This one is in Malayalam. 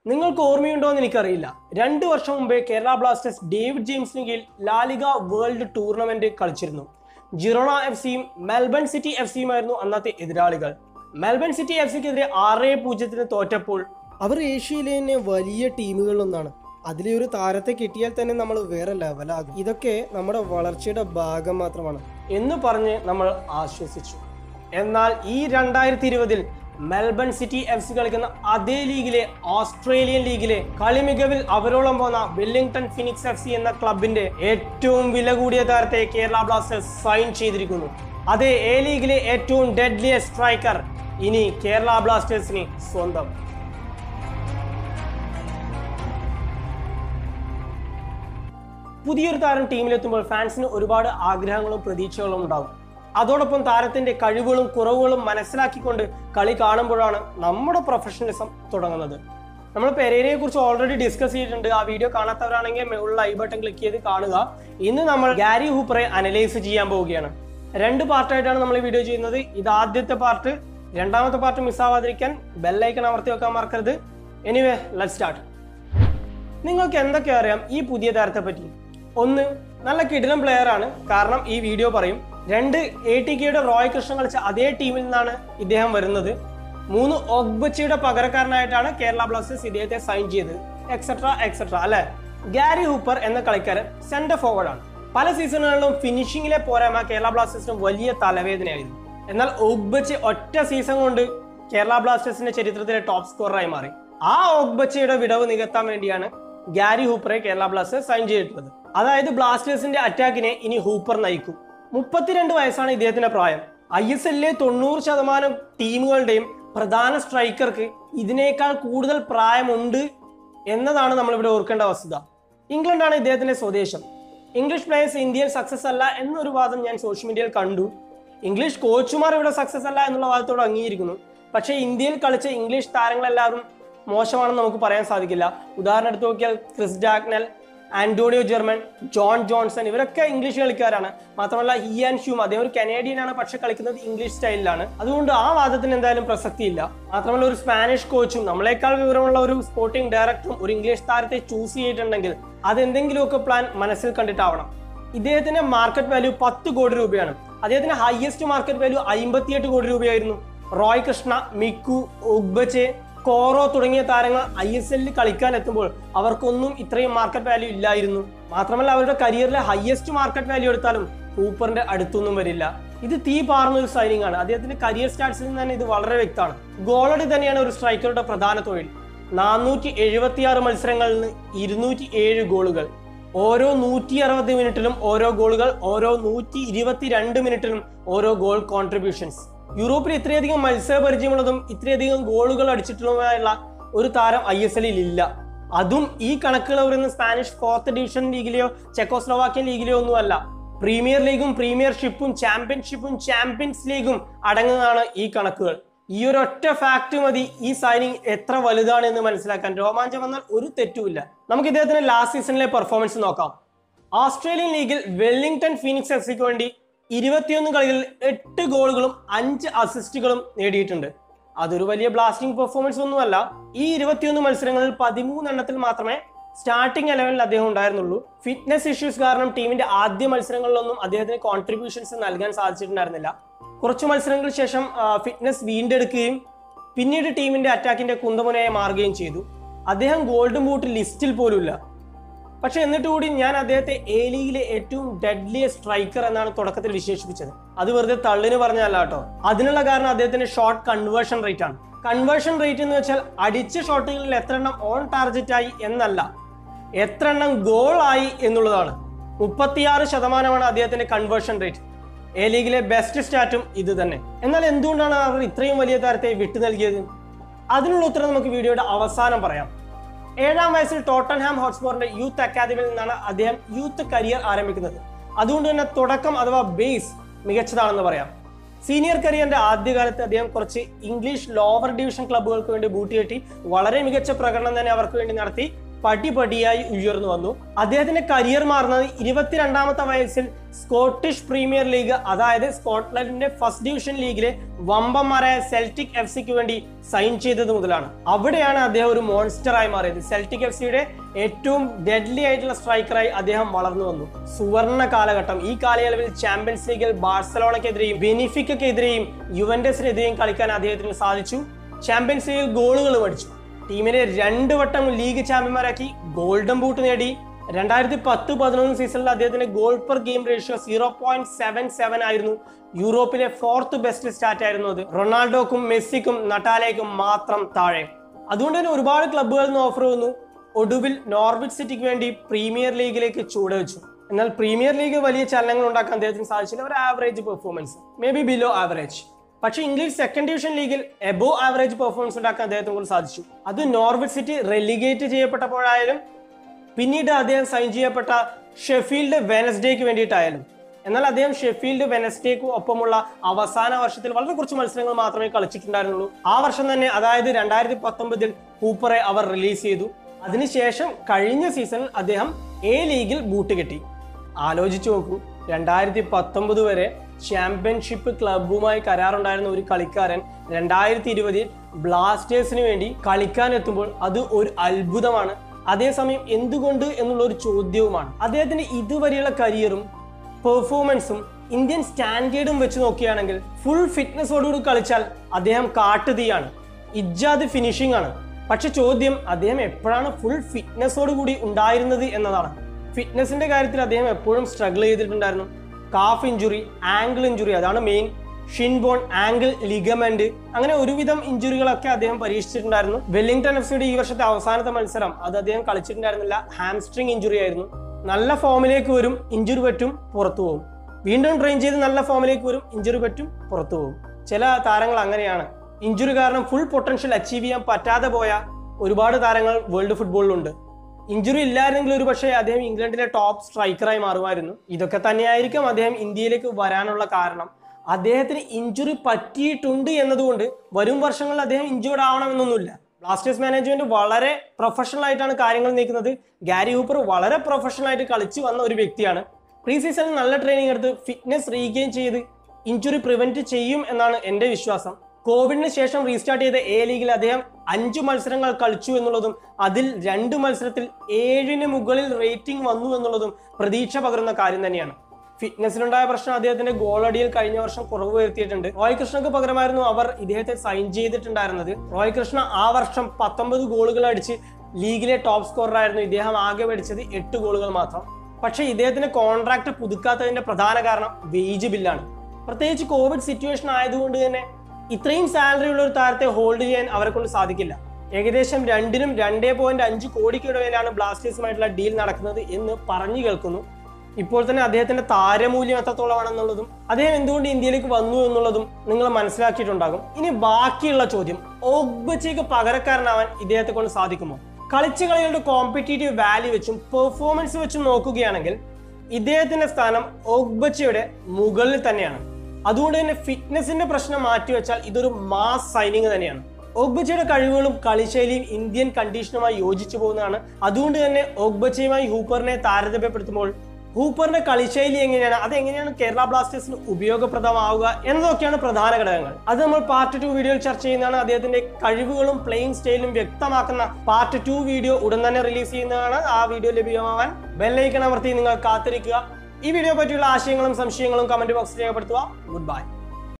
നിങ്ങൾക്ക് ഓർമ്മയുണ്ടോ എന്ന് എനിക്കറിയില്ല രണ്ട് വർഷം മുമ്പേ കേരള ബ്ലാസ്റ്റേഴ്സ് ഡേവിഡ് ജെയിംസിന് കീഴിൽ ലാലിക വേൾഡ് ടൂർണമെന്റ് കളിച്ചിരുന്നു ജിറോണ എഫ് സിയും മെൽബൺ സിറ്റി എഫ് സിയുമായിരുന്നു അന്നത്തെ എതിരാളികൾ മെൽബൺ സിറ്റി എഫ് സിക്കെതിരെ ആറ് പൂജ്യത്തിന് തോറ്റപ്പോൾ അവർ ഏഷ്യയിലെ തന്നെ വലിയ ടീമുകളിലൊന്നാണ് അതിലെ ഒരു താരത്തെ കിട്ടിയാൽ തന്നെ നമ്മൾ വേറെ ലെവലാകും ഇതൊക്കെ നമ്മുടെ വളർച്ചയുടെ ഭാഗം മാത്രമാണ് എന്ന് പറഞ്ഞ് നമ്മൾ ആശ്വസിച്ചു എന്നാൽ ഈ രണ്ടായിരത്തി ഇരുപതിൽ മെൽബൺ സിറ്റി എഫ് സി കളിക്കുന്ന അതേ ലീഗിലെ ഓസ്ട്രേലിയൻ ലീഗിലെ കളിമികവിൽ അവരോളം പോന്ന വെല്ലിംഗ്ടൺ ഫിനിക്സ് എഫ് സി എന്ന ക്ലബിന്റെ ഏറ്റവും വില കൂടിയ താരത്തെ കേരള ബ്ലാസ്റ്റേഴ്സ് സൈൻ ചെയ്തിരിക്കുന്നു അതേ എ ലീഗിലെ ഏറ്റവും ഡെഡ്ലിയ സ്ട്രൈക്കർ ഇനി കേരള ബ്ലാസ്റ്റേഴ്സിന് സ്വന്തം പുതിയൊരു താരം ടീമിലെത്തുമ്പോൾ ഫാൻസിന് ഒരുപാട് ആഗ്രഹങ്ങളും പ്രതീക്ഷകളും ഉണ്ടാകും അതോടൊപ്പം താരത്തിന്റെ കഴിവുകളും കുറവുകളും മനസ്സിലാക്കിക്കൊണ്ട് കളി കാണുമ്പോഴാണ് നമ്മുടെ പ്രൊഫഷണലിസം തുടങ്ങുന്നത് നമ്മൾ പെരേരയെ കുറിച്ച് ഓൾറെഡി ഡിസ്കസ് ചെയ്തിട്ടുണ്ട് ആ വീഡിയോ കാണാത്തവരാണെങ്കിൽ മുകളിൽ ഐ ബട്ടൺ ക്ലിക്ക് ചെയ്ത് കാണുക ഇന്ന് നമ്മൾ ഗാരി ഹൂപ്പറെ അനലൈസ് ചെയ്യാൻ പോവുകയാണ് രണ്ട് പാർട്ടായിട്ടാണ് നമ്മൾ ഈ വീഡിയോ ചെയ്യുന്നത് ഇത് ആദ്യത്തെ പാർട്ട് രണ്ടാമത്തെ പാർട്ട് മിസ്സാവാതിരിക്കാൻ ബെല്ലൈക്കൺ അമർത്തി വെക്കാൻ മറക്കരുത് എനിവേ ലെറ്റ് സ്റ്റാർട്ട് നിങ്ങൾക്ക് എന്തൊക്കെ അറിയാം ഈ പുതിയ താരത്തെ പറ്റി ഒന്ന് നല്ല കിടിലം പ്ലെയർ ആണ് കാരണം ഈ വീഡിയോ പറയും രണ്ട് എ ടി കെയുടെ റോയ് കൃഷ്ണൻ കളിച്ച അതേ ടീമിൽ നിന്നാണ് ഇദ്ദേഹം വരുന്നത് മൂന്ന് ഒഗ്ബച്ചിയുടെ പകരക്കാരനായിട്ടാണ് കേരള ബ്ലാസ്റ്റേഴ്സ് ഇദ്ദേഹത്തെ സൈൻ ചെയ്തത് എക്സെട്ര എക്സെട്ര അല്ലെ ഗാരി ഹൂപ്പർ എന്ന കളിക്കാരൻ സെന്റർ ഫോർവേഡ് ആണ് പല സീസണുകളിലും ഫിനിഷിംഗിലെ പോരായ്മ കേരള ബ്ലാസ്റ്റേഴ്സിന് വലിയ തലവേദനയായിരുന്നു എന്നാൽ ഒഗ്ബച്ച് ഒറ്റ സീസൺ കൊണ്ട് കേരള ബ്ലാസ്റ്റേഴ്സിന്റെ ചരിത്രത്തിലെ ടോപ്പ് സ്കോററായി മാറി ആ ഒഗ്ബച്ചയുടെ വിടവ് നികത്താൻ വേണ്ടിയാണ് ഗാരി ഹൂപ്പറെ കേരള ബ്ലാസ്റ്റേഴ്സ് സൈൻ ചെയ്തിട്ടുള്ളത് അതായത് ബ്ലാസ്റ്റേഴ്സിന്റെ അറ്റാക്കിനെ ഇനി ഹൂപ്പർ നയിക്കും മുപ്പത്തിരണ്ട് വയസ്സാണ് ഇദ്ദേഹത്തിന്റെ പ്രായം ഐ എസ് എല്ലിലെ തൊണ്ണൂറ് ശതമാനം ടീമുകളുടെയും പ്രധാന സ്ട്രൈക്കർക്ക് ഇതിനേക്കാൾ കൂടുതൽ പ്രായമുണ്ട് എന്നതാണ് നമ്മളിവിടെ ഓർക്കേണ്ട വസ്തുത ഇംഗ്ലണ്ടാണ് ഇദ്ദേഹത്തിന്റെ സ്വദേശം ഇംഗ്ലീഷ് പ്ലേയേഴ്സ് ഇന്ത്യയിൽ സക്സസ് അല്ല എന്നൊരു വാദം ഞാൻ സോഷ്യൽ മീഡിയയിൽ കണ്ടു ഇംഗ്ലീഷ് കോച്ചുമാർ ഇവിടെ സക്സസ് അല്ല എന്നുള്ള വാദത്തോട് അംഗീകരിക്കുന്നു പക്ഷേ ഇന്ത്യയിൽ കളിച്ച ഇംഗ്ലീഷ് താരങ്ങളെല്ലാവരും മോശമാണെന്ന് നമുക്ക് പറയാൻ സാധിക്കില്ല ഉദാഹരണം എടുത്ത് നോക്കിയാൽ Chris Dagnall Antonio German John Johnson ഇവരൊക്കെ ഇംഗ്ലീഷ് കളിക്കാരാണ് മാത്രമല്ല ഇയാൻ ഷ്യൂം അദ്ദേഹം ഒരു കനേഡിയൻ ആണ് പക്ഷെ കളിക്കുന്നത് ഇംഗ്ലീഷ് സ്റ്റൈലിലാണ് അതുകൊണ്ട് ആ വാദത്തിന് എന്തായാലും പ്രസക്തിയില്ല മാത്രമല്ല ഒരു സ്പാനിഷ് കോച്ചും നമ്മളെക്കാൾ വിവരമുള്ള ഒരു സ്പോർട്ടിംഗ് ഡയറക്ടറും ഒരു ഇംഗ്ലീഷ് താരത്തെ ചൂസ് ചെയ്തിട്ടുണ്ടെങ്കിൽ അതെന്തെങ്കിലുമൊക്കെ പ്ലാൻ മനസ്സിൽ കണ്ടിട്ടാവണം ഇദ്ദേഹത്തിന്റെ മാർക്കറ്റ് വാല്യൂ പത്ത് കോടി രൂപയാണ് അദ്ദേഹത്തിന്റെ ഹയസ്റ്റ് മാർക്കറ്റ് വാല്യൂ അമ്പത്തിയെട്ട് കോടി രൂപയായിരുന്നു Roy Krishna Miku Ogbeche Coro തുടങ്ങിയ താരങ്ങൾ ഐ എസ് എല്ലിൽ കളിക്കാൻ എത്തുമ്പോൾ അവർക്കൊന്നും ഇത്രയും മാർക്കറ്റ് വാല്യൂ ഇല്ലായിരുന്നു മാത്രമല്ല അവരുടെ കരിയറിലെ ഹയസ്റ്റ് മാർക്കറ്റ് വാല്യൂ എടുത്താലും കൂപ്പറിന്റെ അടുത്തൊന്നും വരില്ല ഇത് തീ പാർന്ന ഒരു സൈനിങ് ആണ് അദ്ദേഹത്തിന്റെ കരിയർ സ്റ്റാർട്സിൽ നിന്ന് തന്നെ ഇത് വളരെ വ്യക്തമാണ് ഗോളടി തന്നെയാണ് ഒരു സ്ട്രൈക്കറുടെ പ്രധാന തൊഴിൽ നാനൂറ്റി എഴുപത്തിയാറ് മത്സരങ്ങളിൽ നിന്ന് ഇരുന്നൂറ്റി ഏഴ് ഗോളുകൾ ഓരോ നൂറ്റി അറുപത് മിനിറ്റിലും ഓരോ ഗോളുകൾ ഓരോ നൂറ്റി ഇരുപത്തിരണ്ട് മിനിറ്റിലും ഓരോ ഗോൾ കോൺട്രിബ്യൂഷൻസ് യൂറോപ്പിൽ ഇത്രയധികം മത്സര പരിചയമുള്ളതും ഇത്രയധികം ഗോളുകൾ അടിച്ചിട്ടുള്ളതുമായുള്ള ഒരു താരം ഐ എസ് എല്ലിൽ ഇല്ല അതും ഈ കണക്കുകൾ പറയുന്ന സ്പാനിഷ് ഫോർത്ത് ഡിവിഷൻ ലീഗിലെയോ ചെക്കോസ്ലോവാക്യൻ ലീഗിലെയോ ഒന്നുമല്ല പ്രീമിയർ ലീഗും പ്രീമിയർഷിപ്പും ചാമ്പ്യൻഷിപ്പും ചാമ്പ്യൻസ് ലീഗും അടങ്ങുന്നതാണ് ഈ കണക്കുകൾ ഈ ഒരു ഒറ്റ ഫാക്ട് മതി ഈ സൈനിങ് എത്ര വലുതാണ് എന്ന് മനസ്സിലാക്കാൻ രോമാഞ്ചം വന്നാൽ ഒരു തെറ്റുമില്ല നമുക്ക് ഇദ്ദേഹത്തിന്റെ ലാസ്റ്റ് സീസണിലെ പെർഫോമൻസ് നോക്കാം ഓസ്ട്രേലിയൻ ലീഗിൽ വെല്ലിംഗ്ടൺ ഫീനിക്സ് എഫ് സിക്ക് വേണ്ടി ഇരുപത്തിയൊന്ന് കളികളിൽ എട്ട് ഗോളുകളും അഞ്ച് അസിസ്റ്റുകളും നേടിയിട്ടുണ്ട് അതൊരു വലിയ ബ്ലാസ്റ്റിംഗ് പെർഫോമൻസ് ഒന്നുമല്ല ഈ ഇരുപത്തിയൊന്ന് മത്സരങ്ങളിൽ പതിമൂന്നെണ്ണത്തിൽ മാത്രമേ സ്റ്റാർട്ടിംഗ് ഇലവനിൽ അദ്ദേഹം ഉണ്ടായിരുന്നുള്ളൂ ഫിറ്റ്നസ് ഇഷ്യൂസ് കാരണം ടീമിന്റെ ആദ്യ മത്സരങ്ങളിലൊന്നും അദ്ദേഹത്തിന് കോൺട്രിബ്യൂഷൻസ് നൽകാൻ സാധിച്ചിട്ടുണ്ടായിരുന്നില്ല കുറച്ചു മത്സരങ്ങൾക്ക് ശേഷം ഫിറ്റ്നസ് വീണ്ടെടുക്കുകയും പിന്നീട് ടീമിന്റെ അറ്റാക്കിന്റെ കുന്തമുനയായി മാറുകയും ചെയ്തു അദ്ദേഹം ഗോൾഡൻ ബൂട്ട് ലിസ്റ്റിൽ പോലുമില്ല പക്ഷെ എന്നിട്ട് കൂടി ഞാൻ അദ്ദേഹത്തെ എ ലീഗിലെ ഏറ്റവും ഡെഡ്ലിയ സ്ട്രൈക്കർ എന്നാണ് തുടക്കത്തിൽ വിശേഷിപ്പിച്ചത് അത് വെറുതെ തള്ളിന് പറഞ്ഞല്ല കേട്ടോ അതിനുള്ള കാരണം അദ്ദേഹത്തിന്റെ ഷോട്ട് കൺവേർഷൻ റേറ്റ് ആണ് കൺവേർഷൻ റേറ്റ് എന്ന് വെച്ചാൽ അടിച്ച ഷോട്ടുകളിൽ എത്ര എണ്ണം ഓൺ ടാർജറ്റ് ആയി എന്നല്ല എത്ര എണ്ണം ഗോൾ ആയി എന്നുള്ളതാണ് മുപ്പത്തിയാറ് ശതമാനമാണ് അദ്ദേഹത്തിന്റെ കൺവേർഷൻ റേറ്റ് എ ലീഗിലെ ബെസ്റ്റ് സ്റ്റാറ്റും ഇത് തന്നെ എന്നാൽ എന്തുകൊണ്ടാണ് അവർ ഇത്രയും വലിയ താരത്തെ വിട്ടു നൽകിയത് അതിനുള്ള ഉത്തരം നമുക്ക് വീഡിയോയുടെ അവസാനം പറയാം ഏഴാം വയസ്സിൽ ടോട്ടൻഹാം ഹോട്ട്സ്പോറിന്റെ യൂത്ത് അക്കാദമിയിൽ നിന്നാണ് അദ്ദേഹം യൂത്ത് കരിയർ ആരംഭിക്കുന്നത് അതുകൊണ്ട് തന്നെ തുടക്കം അഥവാ ബേസ് മികച്ചതാണെന്ന് പറയാം സീനിയർ കരിയറിന്റെ ആദ്യകാലത്ത് അദ്ദേഹം കുറച്ച് ഇംഗ്ലീഷ് ലോവർ ഡിവിഷൻ ക്ലബ്ബുകൾക്ക് വേണ്ടി ബൂട്ടി കെട്ടി വളരെ മികച്ച പ്രകടനം തന്നെ അവർക്ക് വേണ്ടി നടത്തി പടിപടിയായി ഉയർന്നു വന്നു അദ്ദേഹത്തിന്റെ കരിയർ മാറുന്നത് ഇരുപത്തിരണ്ടാമത്തെ വയസ്സിൽ സ്കോട്ടിഷ് പ്രീമിയർ ലീഗ് അതായത് സ്കോട്ട്ലൻഡിന്റെ ഫസ്റ്റ് ഡിവിഷൻ ലീഗിലെ വമ്പന്മാരായ സെൽറ്റിക് എഫ് സിക്ക് വേണ്ടി സൈൻ ചെയ്തത് മുതലാണ് അവിടെയാണ് അദ്ദേഹം ഒരു മോൺസ്റ്ററായി മാറിയത് സെൽറ്റിക് എഫ് സിയുടെ ഏറ്റവും ഡെഡ്ലി ആയിട്ടുള്ള സ്ട്രൈക്കറായി അദ്ദേഹം വളർന്നു വന്നു സുവർണ കാലഘട്ടം ഈ കാലയളവിൽ ചാമ്പ്യൻസ് ലീഗിൽ ബാഴ്സലോണക്കെതിരെയും ബെനിഫിക്കെതിരെയും യുവന്റസിനെതിരെയും കളിക്കാൻ അദ്ദേഹത്തിന് സാധിച്ചു ചാമ്പ്യൻസ് ലീഗിൽ ഗോളുകൾ അടിച്ചു ടീമിനെ രണ്ട് വട്ടം ലീഗ് ചാമ്പ്യന്മാരാക്കി ഗോൾഡൻ ബൂട്ട് നേടി രണ്ടായിരത്തി പത്ത് പതിനൊന്ന് സീസണിൽ അദ്ദേഹത്തിന്റെ goal per game ratio zero point seven seven ആയിരുന്നു യൂറോപ്പിലെ ഫോർത്ത് ബെസ്റ്റ് സ്റ്റാറ്റ് ആയിരുന്നു അത് റൊണാൾഡോക്കും മെസ്സിക്കും നട്ടാലയ്ക്കും മാത്രം താഴെ അതുകൊണ്ട് തന്നെ ഒരുപാട് ക്ലബ്ബുകളിൽ നിന്ന് ഓഫർ വന്നു ഒടുവിൽ നോർവിച്ച് സിറ്റിക്ക് വേണ്ടി പ്രീമിയർ ലീഗിലേക്ക് ചുവടുവെച്ചു എന്നാൽ പ്രീമിയർ ലീഗ് വലിയ ചലനങ്ങൾ ഉണ്ടാക്കാൻ അദ്ദേഹത്തിന് സാധിച്ചില്ല ഒരു average performance may be below average പക്ഷേ ഇംഗ്ലീഷ് സെക്കൻഡ് ഡിവിഷൻ ലീഗിൽ എബോ ആവറേജ് പെർഫോമൻസ് ഉണ്ടാക്കാൻ അദ്ദേഹത്തിന് കൊണ്ട് സാധിച്ചു അത് നോർവിച്ച് സിറ്റി റെലിഗേറ്റ് ചെയ്യപ്പെട്ടപ്പോഴായാലും പിന്നീട് അദ്ദേഹം സൈൻ ചെയ്യപ്പെട്ട ഷെഫീൽഡ് വെനസ്ഡേക്ക് വേണ്ടിയിട്ടായാലും എന്നാൽ അദ്ദേഹം ഷെഫീൽഡ് വെനസ്ഡേക്ക് ഒപ്പമുള്ള അവസാന വർഷത്തിൽ വളരെ കുറച്ച് മത്സരങ്ങൾ മാത്രമേ കളിച്ചിട്ടുണ്ടായിരുന്നുള്ളൂ ആ വർഷം തന്നെ അതായത് രണ്ടായിരത്തി പത്തൊമ്പതിൽ കൂപ്പറെ അവർ റിലീസ് ചെയ്തു അതിനുശേഷം കഴിഞ്ഞ സീസണിൽ അദ്ദേഹം എ ലീഗിൽ ബൂട്ട് കിട്ടി ആലോചിച്ചു നോക്കൂ രണ്ടായിരത്തി പത്തൊമ്പത് വരെ ചാമ്പ്യൻഷിപ്പ് ക്ലബുമായി കരാറുണ്ടായിരുന്ന ഒരു കളിക്കാരൻ രണ്ടായിരത്തി ഇരുപതിൽ ബ്ലാസ്റ്റേഴ്സിന് വേണ്ടി കളിക്കാൻ എത്തുമ്പോൾ അത് ഒരു അത്ഭുതമാണ് അതേസമയം എന്തുകൊണ്ട് എന്നുള്ള ഒരു ചോദ്യവുമാണ് അദ്ദേഹത്തിന്റെ ഇതുവരെയുള്ള കരിയറും പെർഫോമൻസും ഇന്ത്യൻ സ്റ്റാൻഡേർഡും വെച്ച് നോക്കുകയാണെങ്കിൽ ഫുൾ ഫിറ്റ്നസോടുകൂടി കളിച്ചാൽ അദ്ദേഹം കാട്ടുതീയാണ് ഇജാദ് ഫിനിഷിംഗ് ആണ് പക്ഷെ ചോദ്യം അദ്ദേഹം എപ്പോഴാണ് ഫുൾ ഫിറ്റ്നസോട് കൂടി ഉണ്ടായിരുന്നത് എന്നതാണ് ഫിറ്റ്നസിന്റെ കാര്യത്തിൽ അദ്ദേഹം എപ്പോഴും സ്ട്രഗിൾ ചെയ്തിട്ടുണ്ടായിരുന്നു കാഫ് ഇഞ്ചുറി ആംഗിൾ ഇഞ്ചുറി അതാണ് മെയിൻ ഷിൻബോൺ ആംഗിൾ ലിഗമെന്റ് അങ്ങനെ ഒരുവിധം ഇഞ്ചുറികളൊക്കെ അദ്ദേഹം പരീക്ഷിച്ചിട്ടുണ്ടായിരുന്നു വെല്ലിംഗ്ടൺ എഫ് സിയുടെ ഈ വർഷത്തെ അവസാനത്തെ മത്സരം അത് അദ്ദേഹം കളിച്ചിട്ടുണ്ടായിരുന്നില്ല ഹാംസ്ട്രിങ് ഇഞ്ചുറി ആയിരുന്നു നല്ല ഫോമിലേക്ക് വരും ഇഞ്ചുറി പറ്റും പുറത്തു പോകും വീണ്ടും ട്രെയിൻ ചെയ്ത് നല്ല ഫോമിലേക്ക് വരും ഇഞ്ചുറി പറ്റും പുറത്തു പോകും ചില താരങ്ങൾ അങ്ങനെയാണ് ഇഞ്ചുറി കാരണം ഫുൾ പൊട്ടൻഷ്യൽ അച്ചീവ് ചെയ്യാൻ പറ്റാതെ പോയ ഒരുപാട് താരങ്ങൾ വേൾഡ് ഫുട്ബോളിലുണ്ട് ഇഞ്ചുറി ഇല്ലായിരുന്നെങ്കിൽ ഒരു പക്ഷേ അദ്ദേഹം ഇംഗ്ലണ്ടിലെ ടോപ്പ് സ്ട്രൈക്കറായി മാറുമായിരുന്നു ഇതൊക്കെ തന്നെയായിരിക്കും അദ്ദേഹം ഇന്ത്യയിലേക്ക് വരാനുള്ള കാരണം അദ്ദേഹത്തിന് ഇഞ്ചുറി പറ്റിയിട്ടുണ്ട് എന്നതുകൊണ്ട് വരും വർഷങ്ങളിൽ അദ്ദേഹം ഇഞ്ചുർഡ് ആവണമെന്നൊന്നുമില്ല ബ്ലാസ്റ്റേഴ്സ് മാനേജ്മെന്റ് വളരെ പ്രൊഫഷണൽ ആയിട്ടാണ് കാര്യങ്ങൾ നീക്കുന്നത് ഗാരി ഹൂപ്പർ വളരെ പ്രൊഫഷണൽ ആയിട്ട് കളിച്ചു വന്ന ഒരു വ്യക്തിയാണ് പ്രീ സീസണിൽ നല്ല ട്രെയിനിങ് എടുത്ത് ഫിറ്റ്നസ് റീഗെയിൻ ചെയ്ത് ഇഞ്ചുറി പ്രിവെന്റ് ചെയ്യും എന്നാണ് എൻ്റെ വിശ്വാസം കോവിഡിന് ശേഷം റീസ്റ്റാർട്ട് ചെയ്ത എ ലീഗിൽ അദ്ദേഹം അഞ്ചു മത്സരങ്ങൾ കളിച്ചു എന്നുള്ളതും അതിൽ രണ്ട് മത്സരത്തിൽ ഏഴിന് മുകളിൽ റേറ്റിംഗ് വന്നു എന്നുള്ളതും പ്രതീക്ഷ പകരുന്ന കാര്യം തന്നെയാണ് ഫിറ്റ്നസിലുണ്ടായ പ്രശ്നം അദ്ദേഹത്തിന്റെ ഗോളടിയിൽ കഴിഞ്ഞ വർഷം കുറവ് വരുത്തിയിട്ടുണ്ട് റോയ് കൃഷ്ണക്ക് പകരമായിരുന്നു അവർ ഇദ്ദേഹത്തെ സൈൻ ചെയ്തിട്ടുണ്ടായിരുന്നത് റോയ് കൃഷ്ണ ആ വർഷം പത്തൊമ്പത് ഗോളുകൾ അടിച്ച് ലീഗിലെ ടോപ്പ് സ്കോററായിരുന്നു ഇദ്ദേഹം ആകെ മേടിച്ചത് എട്ട് ഗോളുകൾ മാത്രം പക്ഷേ ഇദ്ദേഹത്തിന്റെ കോൺട്രാക്ട് പുതുക്കാത്തതിന്റെ പ്രധാന കാരണം വേജ് ബില്ലാണ് പ്രത്യേകിച്ച് കോവിഡ് സിറ്റുവേഷൻ ആയതുകൊണ്ട് തന്നെ ഇത്രയും സാലറി ഉള്ള ഒരു താരത്തെ ഹോൾഡ് ചെയ്യാൻ അവരെ കൊണ്ട് സാധിക്കില്ല ഏകദേശം രണ്ടിനും രണ്ടേ പോയിന്റ് അഞ്ച് കോടിക്കിടയിലാണ് ബ്ലാസ്റ്റേഴ്സുമായിട്ടുള്ള ഡീൽ നടക്കുന്നത് എന്ന് പറഞ്ഞു കേൾക്കുന്നു ഇപ്പോൾ തന്നെ അദ്ദേഹത്തിന്റെ താരമൂല്യം എത്രത്തോളമാണെന്നുള്ളതും അദ്ദേഹം എന്തുകൊണ്ട് ഇന്ത്യയിലേക്ക് വന്നു എന്നുള്ളതും നിങ്ങൾ മനസ്സിലാക്കിയിട്ടുണ്ടാകും ഇനി ബാക്കിയുള്ള ചോദ്യം ഓഗ്ബച്ചയ്ക്ക് പകരക്കാരനാവാൻ ഇദ്ദേഹത്തെ കൊണ്ട് സാധിക്കുമോ കളിച്ച കളികളുടെ കോമ്പറ്റീറ്റീവ് വാല്യൂ വെച്ചും പെർഫോമൻസ് വെച്ചും നോക്കുകയാണെങ്കിൽ ഇദ്ദേഹത്തിന്റെ സ്ഥാനം ഓഗ്ബച്ചയുടെ മുകളിൽ തന്നെയാണ് അതുകൊണ്ട് തന്നെ ഫിറ്റ്നസിന്റെ പ്രശ്നം മാറ്റിവെച്ചാൽ ഇതൊരു മാസ് സൈനിങ് തന്നെയാണ് ഓഗ്ബച്ചയുടെ കഴിവുകളും കളിശൈലിയും ഇന്ത്യൻ കണ്ടീഷനുമായി യോജിച്ചു പോകുന്നതാണ് അതുകൊണ്ട് തന്നെ ഓഗ്ബച്ചയുമായി ഹൂപ്പറിനെ താരതമ്യപ്പെടുത്തുമ്പോൾ ഹൂപ്പറിന്റെ കളിശൈലി എങ്ങനെയാണ് അത് എങ്ങനെയാണ് കേരള ബ്ലാസ്റ്റേഴ്സിന് ഉപയോഗപ്രദമാവുക എന്നതൊക്കെയാണ് പ്രധാന ഘടകങ്ങൾ അത് നമ്മൾ പാർട്ട് ടു വീഡിയോയിൽ ചർച്ച ചെയ്യുന്നതാണ് അദ്ദേഹത്തിന്റെ കഴിവുകളും പ്ലേയിങ് സ്റ്റൈലും വ്യക്തമാക്കുന്ന പാർട്ട് ടു വീഡിയോ ഉടൻ തന്നെ റിലീസ് ചെയ്യുന്നതാണ് ആ വീഡിയോ ലഭ്യമാവാൻ ബെല്ലൈക്കൺ അമർത്തി നിങ്ങൾ കാത്തിരിക്കുക ഈ വീഡിയോ പറ്റിയുള്ള ആശയങ്ങളും സംശയങ്ങളും കമന്റ് ബോക്സിൽ രേഖപ്പെടുത്തുക ഗുഡ് ബൈ